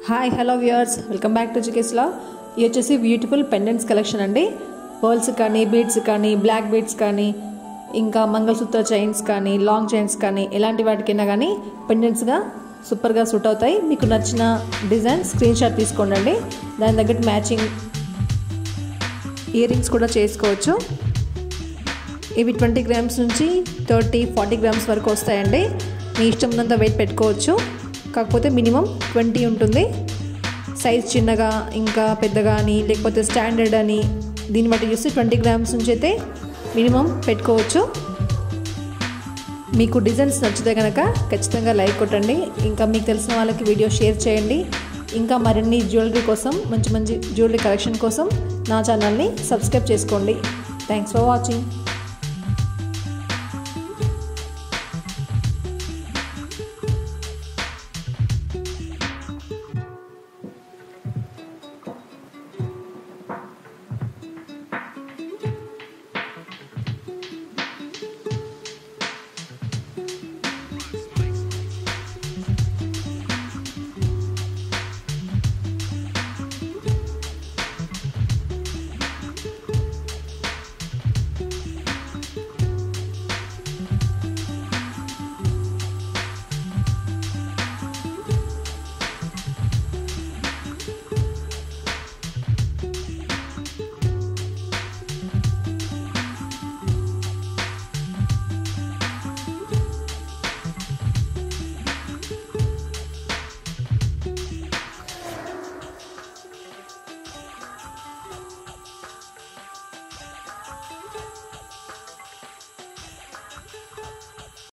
hi hello viewers welcome back to చికేస్లా ఇది వచ్చేసి బ్యూటిఫుల్ పెండెంట్స్ కలెక్షన్ అండి పర్ల్స్ కానీ బీడ్స్ కానీ బ్లాక్ బీడ్స్ కానీ ఇంకా మంగళసూత్ర చైన్స్ కానీ లాంగ్ చైన్స్ కానీ ఎలాంటి వాటికైనా కానీ పెండెంట్స్గా సూపర్గా సూట్ అవుతాయి మీకు నచ్చిన డిజైన్ స్క్రీన్ షాట్ తీసుకోండి దాని తగ్గట్టు మ్యాచింగ్ ఇయర్ రింగ్స్ కూడా చేసుకోవచ్చు ఇవి ట్వంటీ గ్రామ్స్ నుంచి థర్టీ ఫార్టీ గ్రామ్స్ వరకు వస్తాయండి మీ ఇష్టం ఉన్నంత వెయిట్ పెట్టుకోవచ్చు కాకపోతే మినిమం ట్వంటీ ఉంటుంది సైజ్ చిన్నగా ఇంకా పెద్దగా అని లేకపోతే స్టాండర్డ్ అని దీన్ని బట్టి చూస్తే ట్వంటీ గ్రామ్స్ నుంచి అయితే మినిమం పెట్టుకోవచ్చు మీకు డిజైన్స్ నచ్చితే కనుక ఖచ్చితంగా లైక్ కొట్టండి ఇంకా మీకు తెలిసిన వాళ్ళకి వీడియో షేర్ చేయండి ఇంకా మరిన్ని జ్యువెలరీ కోసం మంచి మంచి జ్యువెలరీ కలెక్షన్ కోసం నా ఛానల్ని సబ్స్క్రైబ్ చేసుకోండి థ్యాంక్స్ ఫర్ వాచింగ్